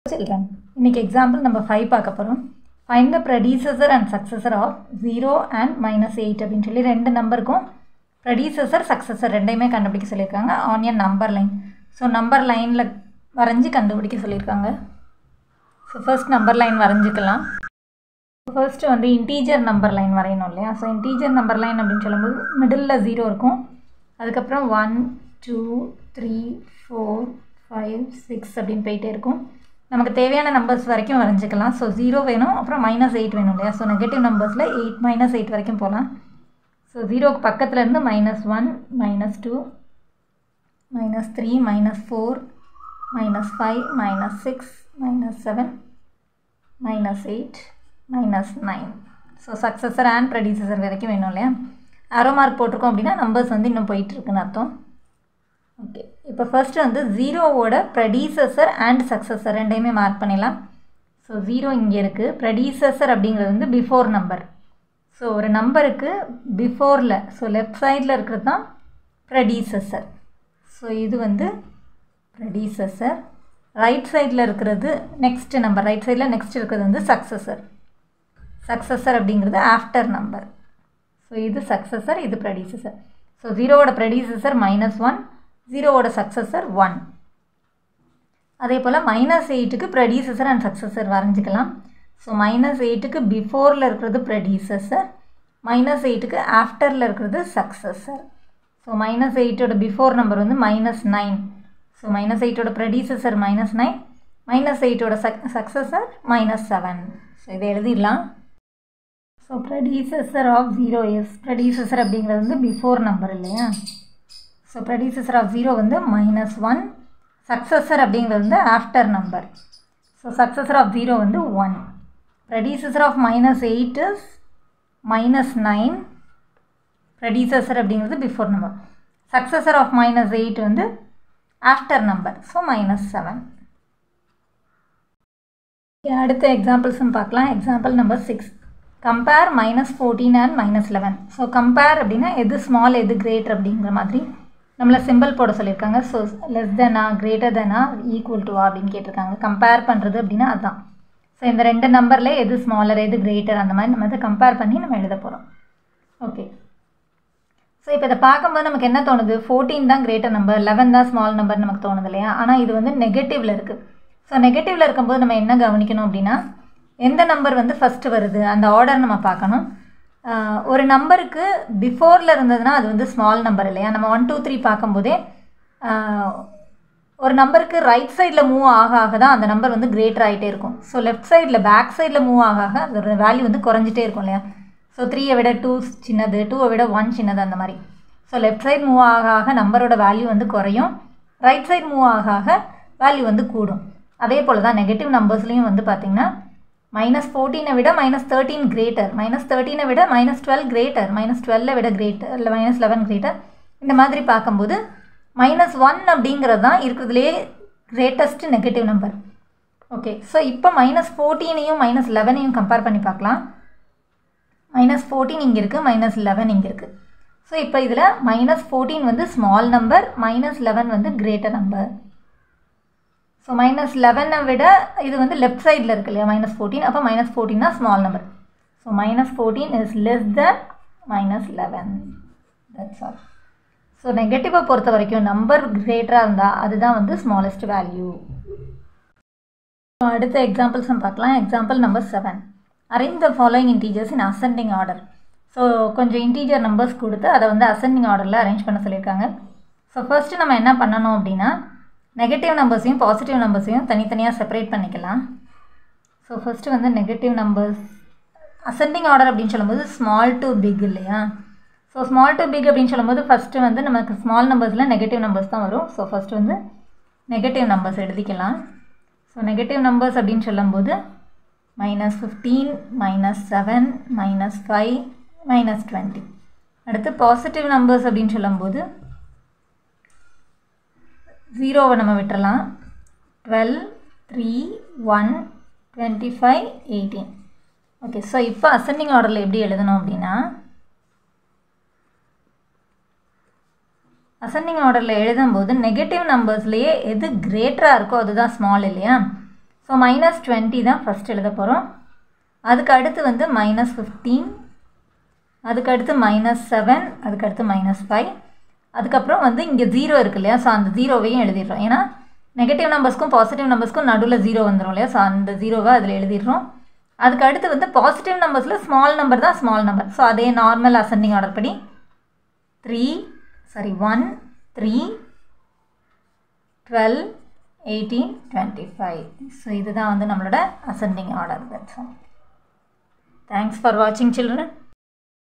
children இன்னைக்கு example நம்ம five பார்க்க போகிறோம் find the predecessor and successor of zero and minus eight அப்படின்னு சொல்லி ரெண்டு நம்பருக்கும் ப்ரெடிசஸர் சக்ஸஸர் ரெண்டையுமே கண்டுபிடிக்க சொல்லியிருக்காங்க on a number line so number லைனில் வரைஞ்சி கண்டுபிடிக்க சொல்லியிருக்காங்க ஸோ ஃபர்ஸ்ட் நம்பர் லைன் வரைஞ்சிக்கலாம் ஃபர்ஸ்ட்டு வந்து இன்டீஜர் நம்பர் லைன் வரையணும் இல்லையா ஸோ இன்டீஜர் நம்பர் லைன் அப்படின்னு சொல்லும்போது மிடில் ஜீரோ இருக்கும் அதுக்கப்புறம் one two three four five six அப்படின்னு போயிட்டே இருக்கும் நமக்கு தேவையான நம்பர்ஸ் வரைக்கும் வரைஞ்சிக்கலாம் ஸோ ஜீரோ வேணும் அப்புறம் மைனஸ் எயிட் வேணும் இல்லையா ஸோ நெகட்டிவ் நம்பர்ஸில் எயிட் மைனஸ் எயிட் வரைக்கும் போகலாம் ஸோ ஜீரோக்கு பக்கத்தில் இருந்து minus one minus two minus three minus four minus five minus six minus seven minus eight minus nine so successor and predecessor வரைக்கும் வேணும் இல்லையா அரோ மார்க் போட்டிருக்கோம் அப்படின்னா நம்பர்ஸ் வந்து இன்னும் போயிட்டுருக்குன்னு அர்த்தம் ஓகே இப்போ ஃபர்ஸ்ட் வந்து ஜீரோவோட ப்ரெடிசஸர் அண்ட் சக்ஸஸர் ரெண்டையுமே மார்க் பண்ணிடலாம் ஸோ ஜீரோ இங்கே இருக்குது ப்ரெடிசஸர் அப்படிங்கிறது வந்து பிஃபோர் நம்பர் ஸோ ஒரு நம்பருக்கு பிஃபோரில் ஸோ லெஃப்ட் சைடில் இருக்கிறது தான் ப்ரெடிசஸர் ஸோ இது வந்து ப்ரெடிசஸர் ரைட் சைடில் இருக்கிறது நெக்ஸ்ட் நம்பர் ரைட் சைடில் நெக்ஸ்ட் இருக்கிறது வந்து சக்ஸஸர் சக்ஸஸர் அப்படிங்கிறது ஆஃப்டர் நம்பர் ஸோ இது சக்ஸஸர் இது ப்ரெடிசஸர் ஸோ ஜீரோவோட ப்ரெடிசஸர் மைனஸ் ஒன் ஜீரோவோட சக்ஸஸர் ஒன் அதே போல் மைனஸ் எயிட்டுக்கு ப்ரெடிசஸர் அண்ட் சக்ஸஸர் வரைஞ்சிக்கலாம் ஸோ மைனஸ் எயிட்டுக்கு பிஃபோரில் இருக்கிறது ப்ரெடிசஸர் மைனஸ் எயிட்டுக்கு ஆஃப்டரில் இருக்கிறது சக்ஸஸர் ஸோ மைனஸ் எயிட்டோட பிஃபோர் நம்பர் வந்து மைனஸ் நைன் ஸோ மைனஸ் எயிட்டோட ப்ரெடிசஸர் மைனஸ் நைன் மைனஸ் எயிட்டோட சக் சக்ஸஸர் மைனஸ் செவன் ஸோ இதை எழுதிடலாம் so predecessor of zero yes predecessor அப்படிங்கிறது வந்து பிஃபோர் நம்பர் இல்லையா ஸோ ப்ரெடிசஸர் ஆஃப் ஜீரோ வந்து மைனஸ் ஒன் சக்ஸஸர் அப்படிங்கிறது வந்து after number so successor of zero வந்து one predecessor of minus eight is minus nine predecessor அப்படிங்கிறது before number successor of minus eight வந்து after number so minus seven அடுத்த எக்ஸாம்பிள்ஸும் பார்க்கலாம் example number six compare minus fourteen and minus eleven so compare அப்படின்னா எது small எது greater அப்படிங்கிற மாதிரி நம்மளை சிம்பிள் போட சொல்லியிருக்காங்க so less than greater than equal to அப்படின்னு கேட்டிருக்காங்க கம்பேர் பண்ணுறது அப்படின்னா அதுதான் ஸோ இந்த ரெண்டு நம்பரில் எது ஸ்மாலர் எது கிரேட்டர் அந்த மாதிரி நம்ம இதை கம்பேர் பண்ணி நம்ம எழுத போகிறோம் ஓகே ஸோ இப்போ இதை பார்க்கும்போது நமக்கு என்ன தோணுது ஃபோர்டீன் தான் கிரேட்டர் நம்பர் லெவன் தான் ஸ்மால் நம்பர் நமக்கு தோணுது இல்லையா ஆனால் இது வந்து நெகட்டிவில் இருக்குது ஸோ நெகட்டிவில் இருக்கும்போது நம்ம என்ன கவனிக்கணும் அப்படின்னா எந்த நம்பர் வந்து ஃபஸ்ட்டு வருது அந்த ஆர்டர் நம்ம பார்க்கணும் ஒரு நம்பருக்கு பிஃபோரில் இருந்ததுன்னா அது வந்து ஸ்மால் நம்பர் இல்லையா நம்ம ஒன் டூ த்ரீ பார்க்கும்போதே ஒரு நம்பருக்கு ரைட் சைடில் மூவ் ஆக ஆக தான் அந்த நம்பர் வந்து கிரேட்டர் ஆகிட்டே இருக்கும் ஸோ லெஃப்ட் சைடில் பேக் சைடில் மூவ் ஆக ஆக அதோட வேல்யூ வந்து குறைஞ்சிட்டே இருக்கும் இல்லையா ஸோ த்ரீயை விட டூ சின்னது டூவை விட ஒன் சின்னது அந்த மாதிரி ஸோ லெஃப்ட் சைடு மூவ் ஆக ஆக நம்பரோட வேல்யூ வந்து குறையும் ரைட் சைடு மூவ் ஆக ஆக வேல்யூ வந்து கூடும் அதே போல் தான் நெகட்டிவ் நம்பர்ஸ்லேயும் வந்து பார்த்திங்கன்னா மைனஸ் ஃபோர்டீனை விட மைனஸ் தேர்ட்டீன் கிரேட்டர் மைனஸ் தேர்ட்டீனை விட மைனஸ் டுவெல் கிரேட்டர் மைனஸ் டுவெல்லை விட கிரேட்டர் இல்லை மைனஸ் லெவன் கிரேட்டர் இந்த மாதிரி பார்க்கும்போது மைனஸ் ஒன் அப்படிங்கிறது தான் இருக்கிறதுலே greatest negative number okay so இப்போ மைனஸ் ஃபோர்டீனையும் மைனஸ் லெவனையும் கம்பேர் பண்ணி பார்க்கலாம் மைனஸ் ஃபோர்டீன் இங்கே இருக்குது மைனஸ் லெவன் இங்கே இருக்குது ஸோ இப்போ இதில் மைனஸ் ஃபோர்டீன் வந்து ஸ்மால் நம்பர் மைனஸ் லெவன் வந்து கிரேட்டர் நம்பர் ஸோ மைனஸ் லெவனை விட இது வந்து லெஃப்ட் சைடில் இருக்கு இல்லையா மைனஸ் ஃபோர்டீன் அப்போ மைனஸ் ஃபோர்டீன் தான் small number so minus fourteen is less than minus eleven that's all so நெகட்டிவை பொறுத்த வரைக்கும் நம்பர் கிரேட்டராக இருந்தால் அதுதான் வந்து ஸ்மாலஸ்ட் வேல்யூ அடுத்த எக்ஸாம்பிள்ஸ் பார்க்கலாம் example number seven arrange the following integers in ascending order so கொஞ்சம் இன்டீஜர் நம்பர்ஸ் கொடுத்து அதை வந்து அசெண்டிங் ஆர்டரில் அரேஞ்ச் பண்ண சொல்லியிருக்காங்க ஸோ ஃபர்ஸ்ட்டு நம்ம என்ன பண்ணணும் அப்படின்னா நெகட்டிவ் நம்பர்ஸையும் பாசிட்டிவ் நம்பர்ஸையும் தனித்தனியாக செப்பரேட் பண்ணிக்கலாம் ஸோ ஃபஸ்ட்டு வந்து நெகட்டிவ் நம்பர்ஸ் அசெண்டிங் ஆர்டர் அப்படின்னு சொல்லும்போது ஸ்மால் டு பிக் இல்லையா ஸோ ஸ்மால் டு பிக் அப்படின்னு சொல்லும்போது ஃபஸ்ட்டு வந்து நமக்கு ஸ்மால் நம்பர்ஸில் நெகட்டிவ் நம்பர்ஸ் தான் வரும் ஸோ ஃபஸ்ட்டு வந்து நெகட்டிவ் நம்பர்ஸ் எழுதிக்கலாம் ஸோ நெகட்டிவ் நம்பர்ஸ் அப்படின்னு சொல்லும்போது minus fifteen minus seven minus five minus twenty அடுத்து பாசிட்டிவ் நம்பர்ஸ் அப்படின்னு சொல்லும்போது ஜீரோவை நம்ம விட்டுறலாம் twelve three one twenty five eighteen okay so இப்போ அசெண்டிங் ஆர்டரில் எப்படி எழுதணும் அப்படின்னா அசெண்டிங் ஆர்டரில் எழுதும்போது நெகட்டிவ் நம்பர்ஸ்லேயே எது கிரேட்டராக இருக்கோ அதுதான் ஸ்மால் இல்லையா ஸோ மைனஸ் டுவெண்ட்டி தான் ஃபஸ்ட் எழுத போகிறோம் அதுக்கு அடுத்து வந்து மைனஸ் ஃபிஃப்டீன் அதுக்கு அடுத்து மைனஸ் செவன் அதுக்கு அடுத்து மைனஸ் ஃபைவ் அதுக்கப்புறம் வந்து இங்கே ஜீரோ இருக்கு இல்லையா ஸோ அந்த ஜீரோவையும் எழுதிடுறோம் ஏன்னா நெகட்டிவ் நம்பர்ஸ்க்கும் பாசிட்டிவ் நம்பர்ஸ்க்கும் நடுவில் ஜீரோ வந்துடும் இல்லையா ஸோ அந்த ஜீரோவை அதில் எழுதிடுறோம் அதுக்கு அடுத்து வந்து பாசிட்டிவ் நம்பர்ஸில் ஸ்மால் நம்பர் தான் ஸ்மால் நம்பர் ஸோ அதே நார்மல் அசெண்டிங் ஆர்டர் படி three sorry one three twelve eighteen twenty five so இதுதான் வந்து நம்மளோட ascending order that's thanks for வாட்சிங் சில்ட்ரன்